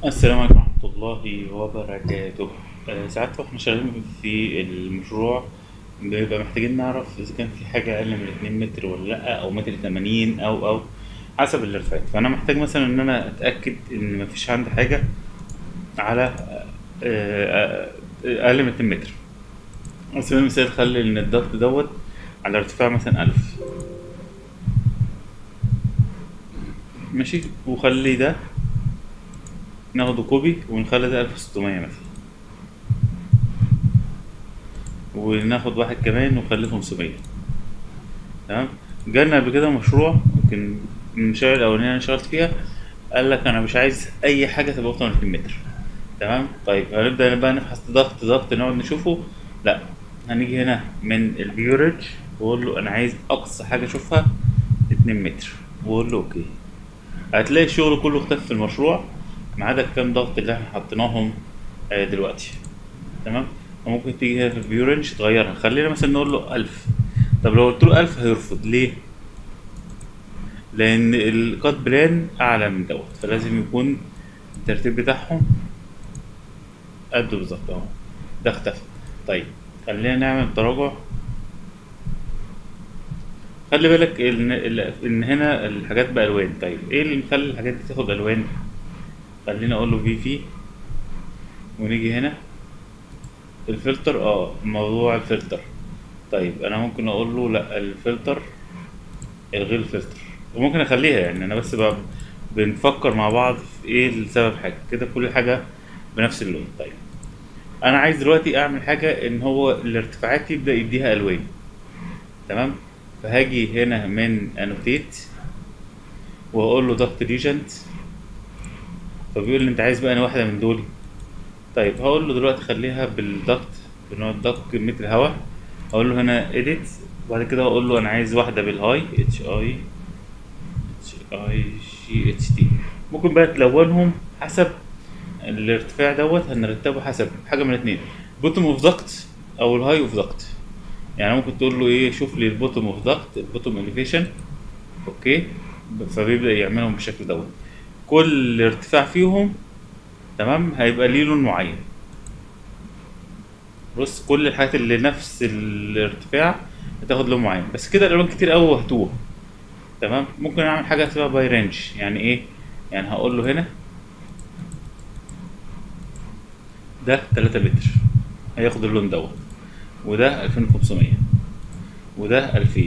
السلام عليكم ورحمة الله وبركاته آه، ساعات واحنا شغالين في المشروع بيبقى محتاجين نعرف إذا كان في حاجة أقل من اتنين متر ولا لأ أو متر تمانين أو أو حسب الارتفاعات فأنا محتاج مثلا إن أنا أتأكد إن مفيش عندي حاجة على آه، آه، أقل من اتنين متر على سبيل المثال خلي إن الضغط دوت على ارتفاع مثلا ألف ماشي وخلي ده ناخده كوبي ونخلي ده 1600 مثلا وناخد واحد كمان ونخليه 500 تمام جالنا قبل كده مشروع يمكن من المشاريع الأولانية اللي أنا اشتغلت فيها قال لك أنا مش عايز أي حاجة تبقى أكتر من 2 متر تمام طيب هنبدأ بقى نبحث ضغط ضغط نقعد نشوفه لا هنيجي هنا من البيورج وأقول له أنا عايز أقصى حاجة أشوفها 2 متر وأقول له أوكي هتلاقي الشغل كله اختفى في المشروع ما عدا الكام ضغط اللي احنا حطيناهم آه، دلوقتي تمام وممكن تيجي هنا في الفيو رينج تغيرها خلينا مثلا نقول له 1000 طب لو قلت له 1000 هيرفض ليه؟ لأن الكات بلان أعلى من دوت فلازم يكون الترتيب بتاعهم قده بالظبط اهو ده اختفى طيب خلينا نعمل تراجع خلي بالك ان ان هنا الحاجات بالوان طيب ايه اللي مخلي الحاجات دي تاخد الوان خلينا اقول له في في ونيجي هنا الفلتر اه موضوع الفلتر طيب انا ممكن اقول له لا الفلتر الغي الفلتر وممكن اخليها يعني انا بس بقى بنفكر مع بعض في ايه السبب حاجه كده كل حاجه بنفس اللون طيب انا عايز دلوقتي اعمل حاجه ان هو الارتفاعات يبدا يديها الوان تمام فهاجي هنا من انوتيت واقول له ضغط ريجنت فبيقول لي انت عايز بقى انا واحده من دول طيب هقول له دلوقتي خليها بالضغط بنوع الضغط كميه الهواء هقول له هنا edit وبعد كده هقول له انا عايز واحده بالهاي اتش اي اتش اي جي اتش تي ممكن بقى تلونهم حسب الارتفاع دوت هنرتبه حسب حاجه من اتنين بوتوم اوف ضغط او الهاي اوف ضغط يعني ممكن تقول له ايه شوف لي البوتوم اوف ضغط البوتوم اليفيشن اوكي فبيبدا يعملهم بالشكل دوت كل ارتفاع فيهم تمام هيبقى ليه لون معين بص كل الحاجات اللي نفس الارتفاع هتاخد لون معين بس كده الالوان كتير قوي وهتوه تمام ممكن اعمل حاجه اسمها باي رينج يعني ايه يعني هقول له هنا ده 3 متر هياخد اللون دوت وده 2500 وده 2000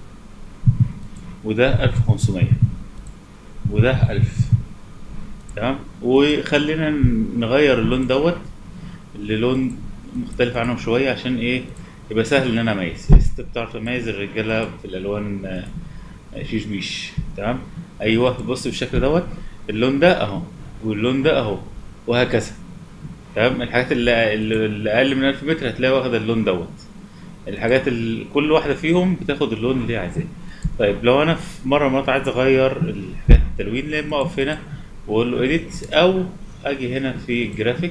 وده 1500 وده 1000 تمام وخلينا نغير اللون دوت للون مختلف عنهم شويه عشان ايه يبقى سهل ان انا اميز انت بتعرف تميز الرجاله في الالوان آه، شيش بيش تمام ايوه بص بالشكل دوت اللون ده اهو واللون ده اهو وهكذا تمام الحاجات اللي, اللي اقل من 1000 متر هتلاقي واخده اللون دوت الحاجات اللي كل واحده فيهم بتاخد اللون اللي هي عايزاه طيب لو انا في مره مرات عايز اغير الحاجات التلوين لا اما اقف هنا واقول له اديت او اجي هنا في الجرافيك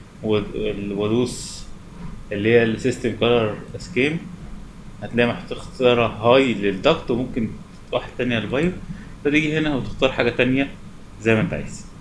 وادوس اللي هي السيستم كولر سكيم هتلاقي محتاج تختار هاي للضغط وممكن واحد تانية للفايب فتيجي هنا وتختار حاجة تانية زي ما انت عايز